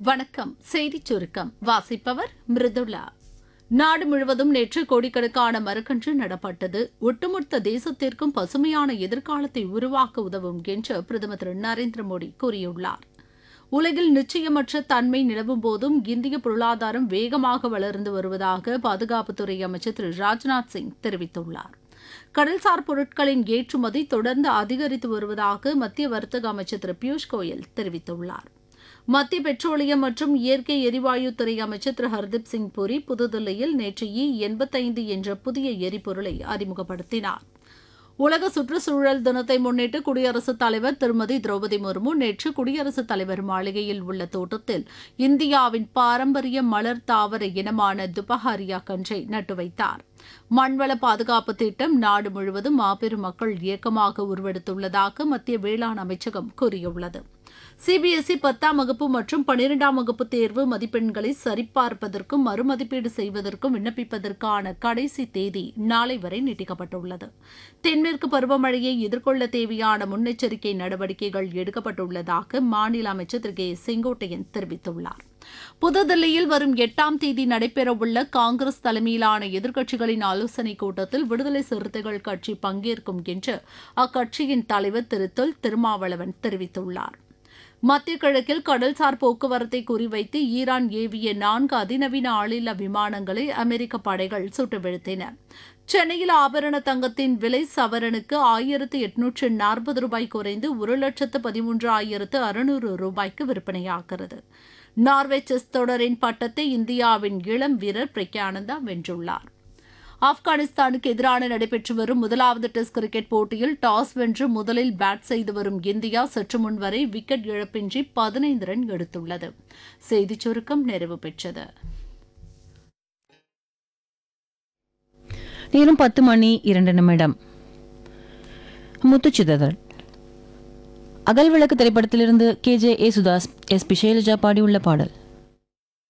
வணக்கம் செய்திச் சுருக்கம் வாசிப்பவர் மிருதுளா நாடு முழுவதும் நேற்று கோடிக்கணக்கான மரக்கன்று நடப்பட்டது ஒட்டுமொத்த தேசத்திற்கும் பசுமையான எதிர்காலத்தை உருவாக்க உதவும் என்று பிரதமர் திரு நரேந்திர மோடி கூறியுள்ளார் உலகில் நிச்சயமற்ற தன்மை நிலவும் போதும் இந்திய பொருளாதாரம் வேகமாக வளர்ந்து வருவதாக பாதுகாப்புத்துறை அமைச்சர் திரு ராஜ்நாத் சிங் தெரிவித்துள்ளார் கடல்சார் பொருட்களின் ஏற்றுமதி தொடர்ந்து அதிகரித்து வருவதாக மத்திய வர்த்தக அமைச்சர் திரு பியூஷ் கோயல் தெரிவித்துள்ளார் மத்திய பெட்ரோலியம் மற்றும் இயற்கை எரிவாயு துறை அமைச்சர் திரு ஹர்தீப் சிங் புரி புதுதில்லியில் நேற்று இ எண்பத்தைந்து என்ற புதிய எரிபொருளை அறிமுகப்படுத்தினார் உலக சுற்றுச்சூழல் தினத்தை முன்னிட்டு குடியரசுத் தலைவர் திருமதி திரௌபதி முர்மு நேற்று குடியரசுத் தலைவர் மாளிகையில் உள்ள தோட்டத்தில் இந்தியாவின் பாரம்பரிய மலர் தாவர இனமான துபஹாரியா கன்றை நட்டு வைத்தார் மண்வள பாதுகாப்பு திட்டம் நாடு முழுவதும் மாபெரும் மக்கள் இயக்கமாக உருவெடுத்துள்ளதாக மத்திய வேளாண் அமைச்சகம் கூறியுள்ளது சிபிஎஸ்இ பத்தாம் வகுப்பு மற்றும் பனிரெண்டாம் வகுப்பு தேர்வு மதிப்பெண்களை சரிபார்ப்பதற்கும் மறுமதிப்பீடு செய்வதற்கும் விண்ணப்பிப்பதற்கான கடைசி தேதி நாளை வரை நீட்டிக்கப்பட்டுள்ளது தென்மேற்கு பருவமழையை எதிர்கொள்ள தேவையான முன்னெச்சரிக்கை நடவடிக்கைகள் எடுக்கப்பட்டுள்ளதாக மாநில அமைச்சர் திரு கே செங்கோட்டையன் தெரிவித்துள்ளார் புதுதில்லியில் வரும் எட்டாம் தேதி நடைபெறவுள்ள காங்கிரஸ் தலைமையிலான எதிர்க்கட்சிகளின் ஆலோசனைக் கூட்டத்தில் விடுதலை சிறுத்தைகள் கட்சி பங்கேற்கும் என்று அக்கட்சியின் தலைவர் திரு தொல் திருமாவளவன் தெரிவித்துள்ளார் மத்திய கிழக்கில் கடல்சார் போக்குவரத்தை குறிவைத்து ஈரான் ஏவிய நான்கு அதிநவீன ஆளில்லா விமானங்களை அமெரிக்க படைகள் சுட்டு வீழ்த்தின சென்னையில் ஆபரண தங்கத்தின் விலை சவரனுக்கு ஆயிரத்து எட்நூற்று நாற்பது ரூபாய் குறைந்து ஒரு லட்சத்து பதிமூன்று ஆயிரத்து அறுநூறு ரூபாய்க்கு விற்பனையாகிறது நார்வே செஸ் தொடரின் பட்டத்தை இந்தியாவின் இளம் வீரர் பிரக்யானந்தா வென்றுள்ளார் ஆப்கானிஸ்தானுக்கு எதிரான நடைபெற்று வரும் முதலாவது டெஸ்ட் கிரிக்கெட் போட்டியில் டாஸ் வென்று முதலில் பேட் செய்து வரும் இந்தியா சற்று முன் வரை விக்கெட் இழப்பின்றி பதினைந்து ரன் எடுத்துள்ளது செய்திச் சுருக்கம் நிறைவு பெற்றது நேரம் பத்து மணி இரண்டு நிமிடம் முத்துச்சிதறல் அகல் விளக்கு திரைப்படத்திலிருந்து கே ஜே ஏசுதாஸ் எஸ் பி ஷைலஜா பாடியுள்ள பாடல்